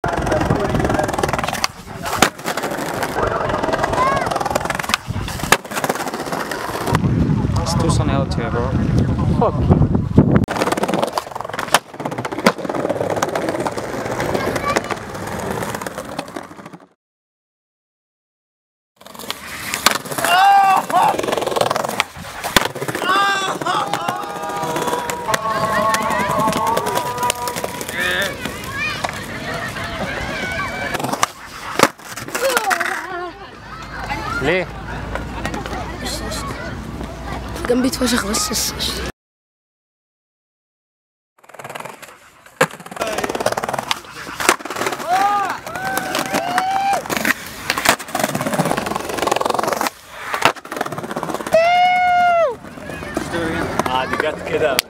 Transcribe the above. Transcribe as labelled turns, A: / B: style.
A: It's Tucson out here, bro. Fuck. ليه؟
B: جنبي اتفشخ بس السش
C: اه دي جت كده